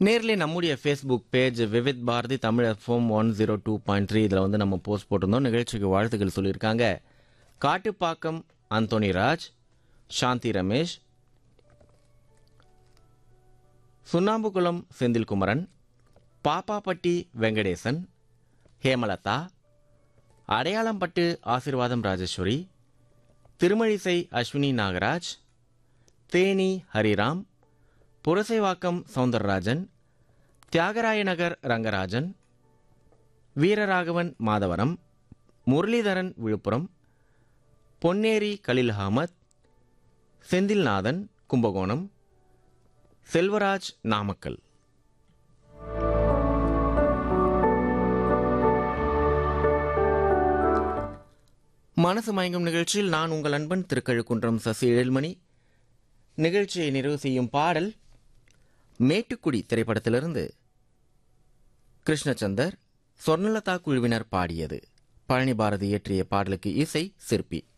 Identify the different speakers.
Speaker 1: நேர்லயே நம்முடைய Facebook page Vividh Bharati Tamil FM one zero two point three இதில் வந்து நம்ம போஸ்ட் போட்டிருந்தோம் நிகழ்ச்சிக்கு வாழ்த்துக்கள் சொல்லியிருக்காங்க காட்டுப்பாக்கம் அந்தோனி ராஜ் சாந்தி ரமேஷ் சுண்ணாம்புக்குளம் செந்தில்குமரன் பாப்பாப்பட்டி வெங்கடேசன் ஹேமலதா அடையாளம்பட்டு ஆசிர்வாதம் ராஜேஸ்வரி திருமழிசை அஸ்வினி நாகராஜ் தேனி ஹரிராம் புரசைவாக்கம் சவுந்தரராஜன் தியாகராய நகர் ரங்கராஜன் வீரராகவன் மாதவரம் முரளிதரன் விழுப்புரம் பொன்னேரி கலில் அகமத் செந்தில்நாதன் கும்பகோணம் செல்வராஜ் நாமக்கல் மனசு மயங்கும் நிகழ்ச்சியில் நான் உங்கள் அன்பன் திருக்கழுக்குன்றம் சசி எழில்மணி நிகழ்ச்சியை நிறைவு செய்யும் பாடல் மேட்டுக்குடி திரைப்படத்திலிருந்து கிருஷ்ணச்சந்தர் சொர்ணலதா குழுவினர் பாடியது பழனி பாரதி இயற்றிய பாடலுக்கு இசை சிற்பி